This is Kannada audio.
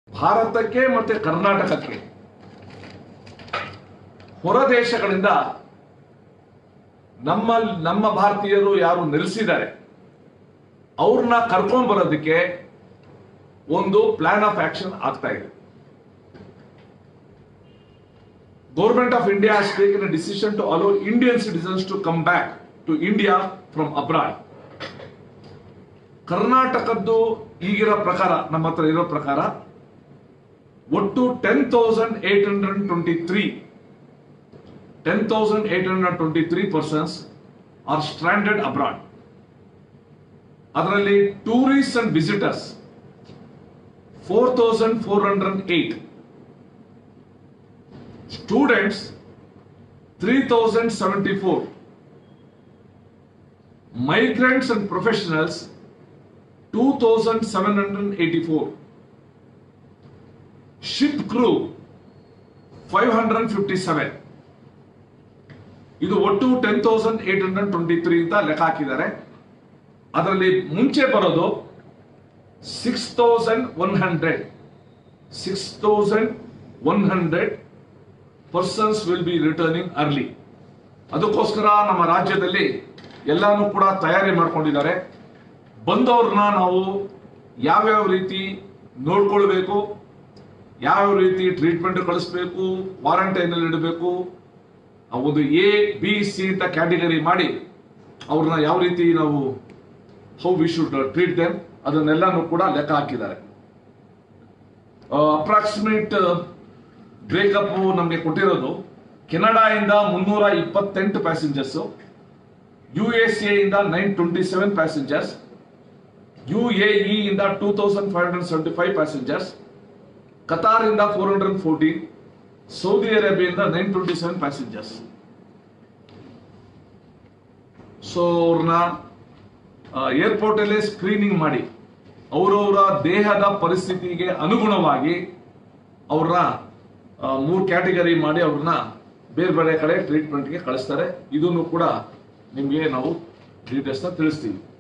ಭಾರತಕ್ಕೆ ಮತ್ತೆ ಕರ್ನಾಟಕಕ್ಕೆ ಹೊರ ದೇಶಗಳಿಂದ ನಮ್ಮ ನಮ್ಮ ಭಾರತೀಯರು ಯಾರು ನೆಲೆಸಿದ್ದಾರೆ ಅವ್ರನ್ನ ಕರ್ಕೊಂಡ್ ಬರೋದಕ್ಕೆ ಒಂದು ಪ್ಲಾನ್ ಆಫ್ ಆಕ್ಷನ್ ಆಗ್ತಾ ಇದೆ government of India has taken a decision to allow Indian citizens to come back to India from abroad. ಕರ್ನಾಟಕದ್ದು ಈಗಿರೋ ಪ್ರಕಾರ ನಮ್ಮ ಹತ್ರ ಇರೋ ಪ್ರಕಾರ ಒಟ್ಟು ten thousand eight hundred twenty three ten thousand eight hundred twenty three persons are stranded abroad ಅದರಲ್ಲಿ tourist and visitors four thousand four hundred eight students three thousand seventy four migrants and professionals 2784 ship crew 557 ಇದು ಒಟ್ಟು ten thousand eight hundred twenty three ಅಂತ ಲೆಕ್ಕ ಹಾಕಿದ್ದಾರೆ ಅದರಲ್ಲಿ ಮುಂಚೆ ಬರೋದು six thousand one hundred six thousand one hundred persons will be returning early ಅದಕ್ಕೋಸ್ಕರ ನಮ್ಮ ರಾಜ್ಯದಲ್ಲಿ ಎಲ್ಲಾನು ಕೂಡ ತಯಾರಿ ಮಾಡ್ಕೊಂಡಿದ್ದಾರೆ ಬಂದವ್ರನ್ನ ನಾವು ಯಾವ್ಯಾವ ರೀತಿ ನೋಡ್ಕೊಳ್ಬೇಕು ಯಾವ್ಯಾವ ರೀತಿ ಟ್ರೀಟ್ಮೆಂಟ್ ಕಳಿಸ್ಬೇಕು ಕ್ವಾರಂಟೈನ್ ಅಲ್ಲಿ ಇಡಬೇಕು ಆ ಒಂದು ಎ ಬಿ ಸಿ ಅಂತ ಕ್ಯಾಟಗರಿ ಮಾಡಿ ಅವ್ರನ್ನ ಯಾವ ರೀತಿ ನಾವು how we should treat them ಅದನ್ನೆಲ್ಲಾನು ಕೂಡ ಲೆಕ್ಕ ಹಾಕಿದ್ದಾರೆ ಅಪ್ರಾಕ್ಸಿಮೇಟ್ ಬ್ರೇಕಪ್ ನಮಗೆ ಕೊಟ್ಟಿರೋದು ಕೆನಡಾಯಿಂದ ಮುನ್ನೂರ ಇಪ್ಪತ್ತೆಂಟು ಪ್ಯಾಸೆಂಜರ್ಸ್ ಯು ಎಸ್ ಎ ಇಂದ nine twenty seven passengers U A E ಇಂದ two thousand five hundred seventy five passengers Qatar ಇಂದ ಫೋರ್ ಹಂಡ್ರೆಡ್ ಫೋರ್ಟೀನ್ ಸೌದಿ ಅರೇಬಿಯಿಂದ nine twenty seven passengers so ಅವ್ರನ್ನ ಏರ್ಪೋರ್ಟ್ ಅಲ್ಲೇ ಸ್ಕ್ರೀನಿಂಗ್ ಮಾಡಿ ಅವರವರ ದೇಹದ ಪರಿಸ್ಥಿತಿಗೆ ಅನುಗುಣವಾಗಿ ಅವ್ರನ್ನ ಮೂರು ಕ್ಯಾಟಗರಿ ಮಾಡಿ ಅವ್ರನ್ನ ಬೇರೆ ಬೇರೆ ಕಡೆ ಟ್ರೀಟ್ಮೆಂಟ್ಗೆ ಕಳಿಸ್ತಾರೆ ಇದನ್ನು ಕೂಡ ನಿಮಗೆ ನಾವು ಡೀಟೇಲ್ಸ್ನ ತಿಳಿಸ್ತೀವಿ